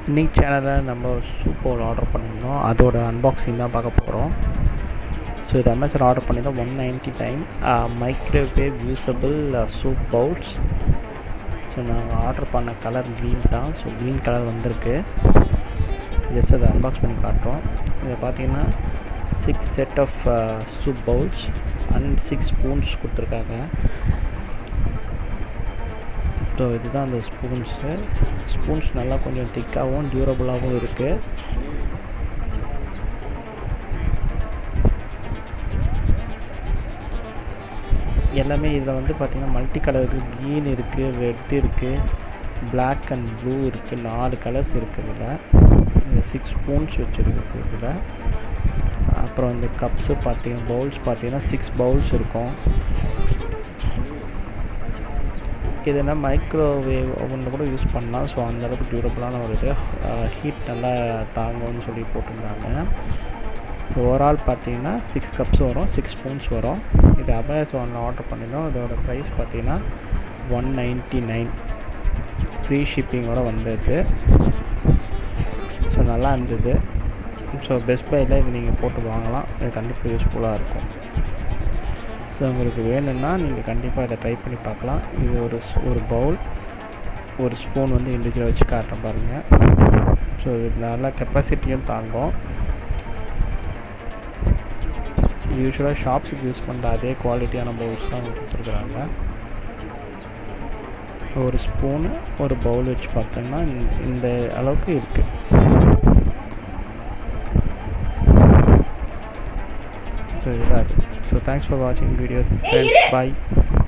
இன்னைக்கு சேனலில் நம்ம சூப் பவுல் ஆர்டர் பண்ணியிருந்தோம் அதோட அன்பாக்சிங் தான் பார்க்க போகிறோம் ஸோ இது அமேசான் ஆர்டர் பண்ணியிருந்தோம் one ninety time microwave usable soup bowls so நாங்கள் ஆர்டர் பண்ண கலர் க்ரீன் தான் ஸோ க்ரீன் கலர் வந்திருக்கு ஜஸ்ட் அதை அன்பாக்ஸ் பண்ணி காட்டுறோம் இதை பார்த்தீங்கன்னா six set of soup bowls and six spoons கொடுத்துருக்காங்க ஸோ இதுதான் அந்த ஸ்பூன்ஸு ஸ்பூன்ஸ் நல்லா கொஞ்சம் திக்காகவும் டியூரபுளாகவும் இருக்குது எல்லாமே இதில் வந்து பார்த்திங்கன்னா மல்டி கலர் இருக்குது க்ரீன் இருக்குது ரெட் இருக்குது பிளாக் அண்ட் ப்ளூ இருக்குது நாலு கலர்ஸ் இருக்குது இதில் சிக்ஸ் ஸ்பூன்ஸ் வச்சுருக்கு இதில் அப்புறம் இந்த கப்ஸு பார்த்தீங்கன்னா பவுல்ஸ் பார்த்தீங்கன்னா சிக்ஸ் பவுல்ஸ் இருக்கும் இதுனா மைக்ரோவேவ் ஓவனில் கூட யூஸ் பண்ணலாம் ஸோ அந்தளவுக்கு டியூரபுளான ஒரு இது ஹீட் நல்லா தாங்கும்னு சொல்லி போட்டிருந்தாங்க ஓவரால் பார்த்தீங்கன்னா சிக்ஸ் கப்ஸ் வரும் சிக்ஸ் ஸ்பூன்ஸ் வரும் இது அமேசானில் ஆர்டர் பண்ணியிருந்தோம் இதோட ப்ரைஸ் பார்த்தீங்கன்னா ஒன் நைன்ட்டி நைன் ஃப்ரீ ஷிப்பிங்கோட வந்தது ஸோ நல்லா இருந்தது ஸோ பெஸ்ட் பையில் இது நீங்கள் போட்டு வாங்கலாம் இது கண்டிப்பாக யூஸ்ஃபுல்லாக இருக்கும் ஸோ உங்களுக்கு வேணும்னா நீங்கள் கண்டிப்பாக இதை ட்ரை பண்ணி பார்க்கலாம் இது ஒரு ஒரு பவுல் ஒரு ஸ்பூன் வந்து இண்டிவிஜுவல் வச்சு காட்டுறேன் பாருங்கள் ஸோ இது நல்லா கெப்பாசிட்டியும் தாங்கும் யூஸ்வலாக ஷாப்ஸுக்கு யூஸ் பண்ணுற அதே குவாலிட்டியான பவுல்ஸ் தான் கொடுத்துருக்குறாங்க ஒரு ஸ்பூனு ஒரு பவுல் வச்சு பார்த்தோம்னா இந்த அளவுக்கு இருக்குது ஸோ இதாக இருக்குது ஸோ தேங்க்ஸ் ஃபார் வாட்சிங் வீடியோ ஃப்ரெண்ட்ஸ் பாய்